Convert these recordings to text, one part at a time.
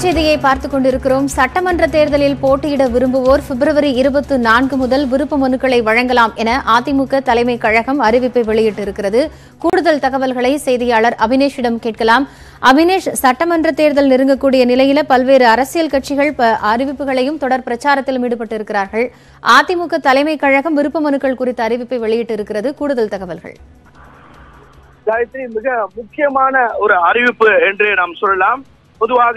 செய்தியை பார்த்துக் கொண்டிருக்கிறோம் சட்டமன்ற தேர்தலில் போட்டியிட விரும்புவோர் பிப்ரவரி இருபத்தி நான்கு முதல் விருப்ப மனுக்களை வழங்கலாம் என அதிமுக தலைமை கழகம் அறிவிப்பை வெளியிட்டிருக்கிறது கூடுதல் தகவல்களை செய்தியாளர் அபினேஷிடம் கேட்கலாம் அபினேஷ் சட்டமன்ற தேர்தல் நெருங்கக்கூடிய நிலையில பல்வேறு அரசியல் கட்சிகள் ப- அறிவிப்புகளையும் தொடர் பிரச்சாரத்திலும் ஈடுபட்டிருக்கிறார்கள் அதிமுக தலைமை கழகம் விருப்ப மனுக்கள் குறித்த அறிவிப்பை வெளியிட்டிருக்கிறது கூடுதல் தகவல்கள் காயத்ரி மிக முக்கியமான ஒரு அறிவிப்பு என்று நாம் சொல்லலாம் பொதுவாக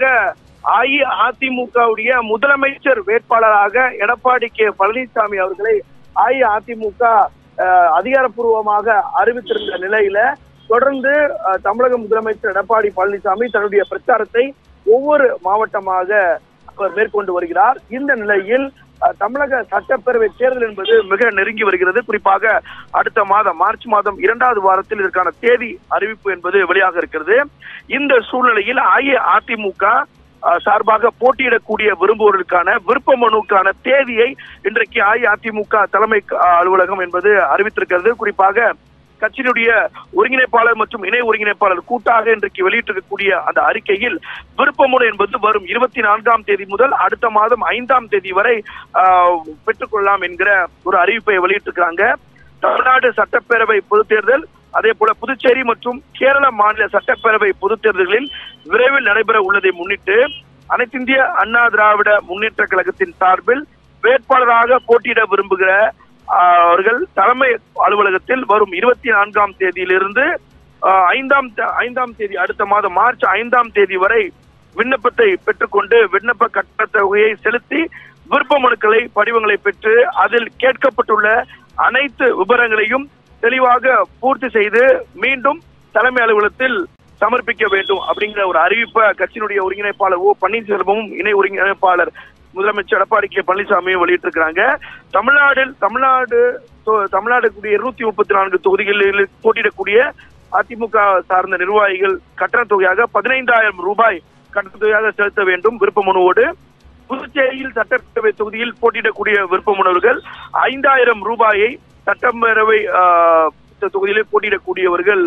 அஇஅதிமுகவுடைய முதலமைச்சர் வேட்பாளராக எடப்பாடி கே பழனிசாமி அவர்களை அஇஅதிமுக அஹ், அதிகாரப்பூர்வமாக அறிவித்திருந்த நிலையில தொடர்ந்து அஹ், தமிழக முதலமைச்சர் எடப்பாடி பழனிசாமி தன்னுடைய பிரச்சாரத்தை ஒவ்வொரு மாவட்டமாக அவர் மேற்கொண்டு வருகிறார் இந்த நிலையில் அஹ், தமிழக சட்டப்பேரவை தேர்தல் என்பது மிக நெருங்கி வருகிறது குறிப்பாக அடுத்த மாதம் மார்ச் மாதம் இரண்டாவது வாரத்தில் இதற்கான தேதி அறிவிப்பு என்பது வெளியாக இருக்கிறது இந்த சூழ்நிலையில் அஇஅதிமுக அஹ், சார்பாக போட்டியிடக்கூடிய விரும்புவோர்களுக்கான விருப்ப மனுக்கான தேதியை இன்றைக்கு அஇஅதிமுக தலைமை அஹ், அலுவலகம் என்பது அறிவித்திருக்கிறது குறிப்பாக கட்சியினுடைய ஒருங்கிணைப்பாளர் மற்றும் இணை ஒருங்கிணைப்பாளர் கூட்டாக இன்றைக்கு வெளியிட்டிருக்கக்கூடிய அந்த அறிக்கையில் விருப்பமனு என்பது வரும் இருபத்தி நான்காம் தேதி முதல் அடுத்த மாதம் ஐந்தாம் தேதி வரை ஆஹ், பெற்றுக்கொள்ளலாம் என்கிற ஒரு அறிவிப்பை வெளியிட்டிருக்கிறாங்க தமிழ்நாடு சட்டப்பேரவை பொதுத் தேர்தல் அதே போல புதுச்சேரி மற்றும் கேரள மாநில சட்டப்பேரவை பொதுத் தேர்தல்களில் விரைவில் நடைபெற உள்ளதை முன்னிட்டு அனைத்திந்திய அண்ணா திராவிட முன்னேற்ற கழகத்தின் சார்பில் வேட்பாளராக போட்டியிட விரும்புகிற ஆஹ், அவர்கள் தலைமை அலுவலகத்தில் வரும் இருபத்தி நான்காம் தேதியிலிருந்து ஆஹ், ஐந்தாம் தே- ஐந்தாம் தேதி அடுத்த மாதம் மார்ச் ஐந்தாம் தேதி வரை விண்ணப்பத்தை பெற்றுக்கொண்டு விண்ணப்ப கட்டண தொகையை செலுத்தி விருப்ப மனுக்களை படிவங்களை பெற்று அதில் கேட்கப்பட்டுள்ள அனைத்து விவரங்களையும் தெளிவாக பூர்த்தி செய்து மீண்டும் தலைமை அலுவலகத்தில் சமர்ப்பிக்க வேண்டும் அப்படிங்கிற ஒரு அறிவிப்பை கட்சியினுடைய ஒருங்கிணைப்பாளர் ஓ பன்னீர்செல்வமும் இணை ஒருங்கிணைப்பாளர் முதலமைச்சர் எடப்பாடி கே பழனிசாமியும் வெளியிட்டிருக்கிறாங்க தமிழ்நாட்டில் தமிழ்நாடு தொ- தமிழ்நாடு கூடிய இருநூத்தி முப்பத்தி நான்கு தொகுதிகளில் போட்டியிடக்கூடிய அதிமுக சார்ந்த நிர்வாகிகள் கட்டணத் தொகையாக பதினைந்தாயிரம் ரூபாய் கட்டணத் தொகையாக செலுத்த வேண்டும் விருப்ப மனுவோடு புதுச்சேரியில் சட்டப்பேரவை தொகுதியில் போட்டியிடக்கூடிய விருப்ப மனுவர்கள் ஐந்தாயிரம் ரூபாயை சட்டப்பேரவை ஆஹ், தொகுதியிலே போட்டியிடக்கூடியவர்கள்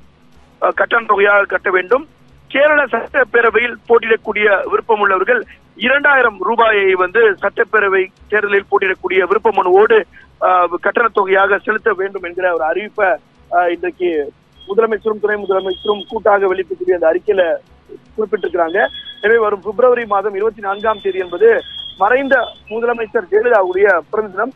அஹ், கட்டண தொகையாக கட்ட வேண்டும் கேரள சட்டப்பேரவையில் போட்டியிடக்கூடிய விருப்பமுள்ளவர்கள் இரண்டாயிரம் ரூபாயை வந்து சட்டப்பேரவை தேர்தலில் போட்டியிடக்கூடிய விருப்ப மனுவோடு அஹ், கட்டணத் தொகையாக செலுத்த வேண்டும் என்கிற ஒரு அறிவிப்பை அஹ், இன்றைக்கு முதலமைச்சரும் துணை முதலமைச்சரும் கூட்டாக வெளியிடக்கூடிய அந்த அறிக்கையில குறிப்பிட்டிருக்கிறாங்க எனவே வரும் பிப்ரவரி மாதம் இருபத்தி நான்காம் தேதி என்பது மறைந்த முதலமைச்சர் ஜெயலலிதாவுடைய பிறந்த தினம்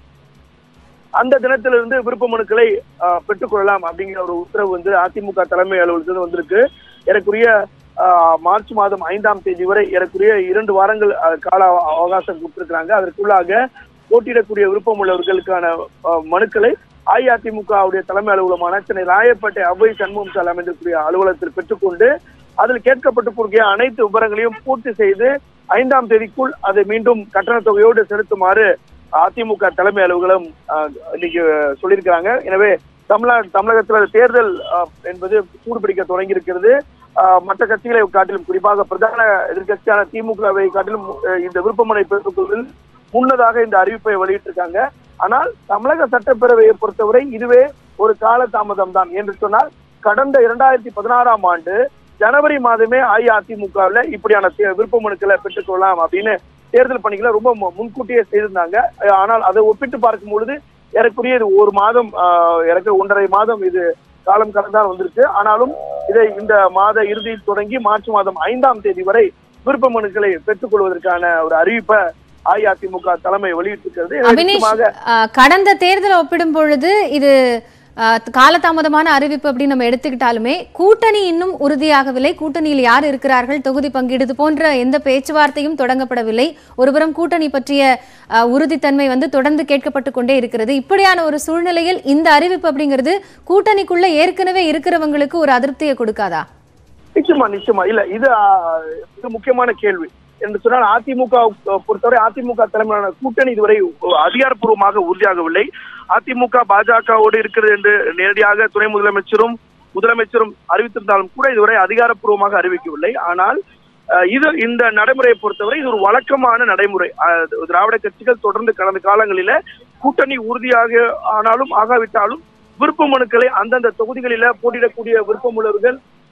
அந்த தினத்திலிருந்து விருப்ப மனுக்களை ஆஹ், பெற்றுக்கொள்ளலாம் அப்படிங்கிற ஒரு உத்தரவு வந்து அதிமுக தலைமை அலுவலகத்தில் வந்திருக்கு ஏறக்குறைய ஆஹ், மார்ச் மாதம் ஐந்தாம் தேதி வரை ஏறக்குறைய இரண்டு வாரங்கள் ஆஹ், கால அவ- அவகாசம் கொடுத்திருக்கிறாங்க அதற்குள்ளாக போட்டியிடக்கூடிய விருப்பம் உள்ளவர்களுக்கான ஆஹ், மனுக்களை அஇஅதிமுகவுடைய தலைமை அலுவலகமான சென்னை ராயப்பேட்டை அவ்வை சண்முகம் சாலை அமைந்திருக்கூடிய அலுவலகத்தில் பெற்றுக்கொண்டு அதில் கேட்கப்பட்டிருக்கிற அனைத்து விவரங்களையும் பூர்த்தி செய்து ஐந்தாம் தேதிக்குள் அதை மீண்டும் கட்டணத் தொகையோடு செலுத்துமாறு அதிமுக தலைமை அலுவலகம் ஆஹ், இன்னைக்கு சொல்லியிருக்கிறாங்க எனவே தமிழ்நாடு தமிழகத்தில் தேர்தல் ஆஹ், என்பது சூடுபிடிக்க தொடங்கி இருக்கிறது மற்ற கட்சிகளை காட்டிலும் குறிப்பாக பிரதான எதிர்க்கட்சியான திமுகவை காட்டிலும் ஆஹ், இந்த விருப்பமனை பெற்றுக்கொள்வதில் முன்னதாக இந்த அறிவிப்பை வெளியிட்டிருக்காங்க ஆனால் தமிழக சட்டப்பேரவையை பொறுத்தவரை இதுவே ஒரு கால தாமதம் தான் என்று சொன்னால் கடந்த இரண்டாயிரத்தி பதினாறாம் ஆண்டு ஜனவரி மாதமே அஇஅதிமுகவில் இப்படியான தே- விருப்ப மனுக்களை பெற்றுக்கொள்ளலாம் அப்படின்னு தேர்தல் பணிகளை ரொம்ப மு- முன்கூட்டியே செய்திருந்தாங்க அஹ் ஆனால் அதை ஒப்பிட்டு பார்க்கும் பொழுது ஏறக்குறைய இது ஒரு மாதம் ஆஹ், ஏறக்குறைய ஒன்றரை மாதம் இது காலம் கடந்தான் வந்திருக்கு ஆனாலும் இதை இந்த மாத இறுதியில் தொடங்கி மார்ச் மாதம் ஐந்தாம் தேதி வரை விருப்ப மனுக்களை பெற்றுக்கொள்வதற்கான ஒரு அறிவிப்பை அஇஅதிமுக தலைமை வெளியிட்டிருக்கிறது இது அபினேஷ் நிச்சயமாக அஹ், கடந்த தேர்தலை ஒப்பிடும் பொழுது இது அஹ், காலதாமதமான அறிவிப்பு அப்படின்னு நம்ம எடுத்துக்கிட்டாலுமே கூட்டணி இன்னும் உறுதியாகவில்லை கூட்டணியில் யார் இருக்கிறார்கள் தொகுதி பங்கீடு இது போன்ற எந்த பேச்சுவார்த்தையும் தொடங்கப்படவில்லை ஒருபுறம் கூட்டணி பற்றிய அஹ், உறுதித்தன்மை வந்து தொடர்ந்து கேட்கப்பட்டு கொண்டே இருக்கிறது இப்படியான ஒரு சூழ்நிலையில் இந்த அறிவிப்பு அப்படிங்கிறது கூட்டணிக்குள்ள ஏற்கனவே இருக்கிறவங்களுக்கு ஒரு அதிருப்தியை கொடுக்காதா நிச்சயமா நிச்சயமா இல்ல இது ஆ, இது முக்கியமான கேள்வி என்று சொன்னால் அதிமுக பொறுத்தவரை அதிமுக தலைமையிலான கூட்டணி இதுவரை அதிகாரப்பூர்வமாக உறுதியாகவில்லை அதிமுக பாஜகவோடு இருக்கிறது என்று நேரடியாக துணை முதலமைச்சரும் முதலமைச்சரும் அறிவித்திருந்தாலும் கூட இதுவரை அதிகாரப்பூர்வமாக அறிவிக்கவில்லை ஆனால் அஹ், இது இந்த நடைமுறையை பொறுத்தவரை இது ஒரு வழக்கமான நடைமுறை அஹ், திராவிட கட்சிகள் தொடர்ந்து கடந்த காலங்களில கூட்டணி உறுதியாக ஆனாலும் ஆகாவிட்டாலும் விருப்ப மனுக்களை அந்தந்த தொகுதிகளில போட்டியிடக்கூடிய விருப்பமுள்ளவர்கள்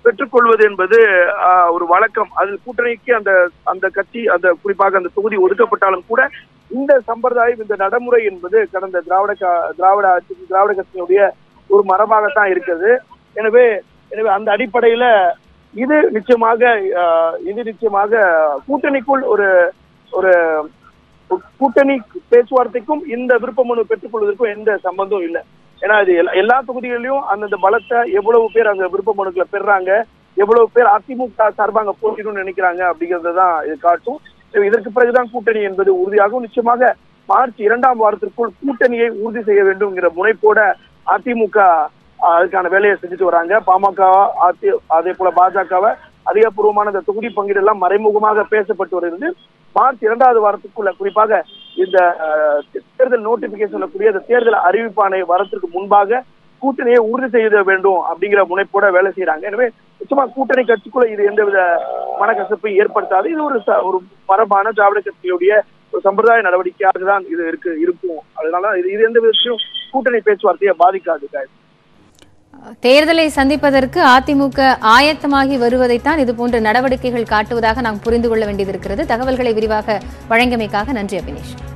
பெற்றுக்கொள்வது என்பது ஆஹ், ஒரு வழக்கம் அதில் கூட்டணிக்கு அந்த அந்த கட்சி அந்த குறிப்பாக அந்த தொகுதி ஒதுக்கப்பட்டாலும் கூட இந்த சம்பிரதாயம் இந்த நடைமுறை என்பது கடந்த திராவிட கா- திராவிட ஆட்சி திராவிட கட்சியினுடைய ஒரு மரபாகத்தான் இருக்குது எனவே எனவே அந்த அடிப்படையில இது நிச்சயமாக ஆஹ், இது நிச்சயமாக கூட்டணிக்குள் ஒரு ஒரு கூட்டணி பேச்சுவார்த்தைக்கும் இந்த விருப்ப மனு பெற்றுக்கொள்வதற்கும் எந்த சம்பந்தம் இல்லை ஏன்னா இது எல்லா- எல்லா தொகுதிகளிலும் அந்தந்த பலத்தை எவ்வளவு பேர் அந்த விருப்ப மனுக்களை பெறுறாங்க எவ்வளவு பேர் அதிமுக சார்பாக அங்க போட்டிடணும்னு நினைக்கிறாங்க அப்படிங்கறத தான் இது காட்டும் இதற்கு பிறகுதான் கூட்டணி என்பது உறுதியாகும் நிச்சயமாக மார்ச் இரண்டாம் வாரத்திற்குள் கூட்டணியை உறுதி செய்ய வேண்டும்ங்கிற முனைப்போட அதிமுக ஆஹ், அதுக்கான வேலையை செஞ்சுட்டு வராங்க பாமக அதி அதே போல பாஜகவை அதிகபூர்வமான இந்த தொகுதி பங்கீடு எல்லாம் மறைமுகமாக பேசப்பட்டு வருகிறது மார்ச் இரண்டாவது வாரத்துக்குள்ள குறிப்பாக இந்த ஆஹ், தேர்தல் நோட்டிபிகேஷன் கூடிய அந்த தேர்தல் அறிவிப்பானை வரத்துக்கு முன்பாக கூட்டணியை உறுதி செய்ய வேண்டும் அப்படிங்கிற முனைப்போட வேலை செய்யறாங்க எனவே நிச்சயமா கூட்டணி கட்சிக்குள்ள இது எந்தவித மனக்கசப்பையும் ஏற்படுத்தாது இது ஒரு ச- ஒரு மரபான திராவிட கட்சியுடைய ஒரு சம்பிரதாய நடவடிக்கையாக தான் இது இருக்கு இருக்கும் அதனால இது இது எந்த விதத்திலும் கூட்டணி பேச்சுவார்த்தையை பாதிக்காது காயத்ரி. தேர்தலை சந்திப்பதற்கு அதிமுக ஆயத்தமாகி வருவதைத்தான் இதுபோன்ற நடவடிக்கைகள் காட்டுவதாக நாம் புரிந்து கொள்ள வேண்டியது இருக்கிறது தகவல்களை விரிவாக வழங்கியமைக்காக நன்றி அபினேஷ்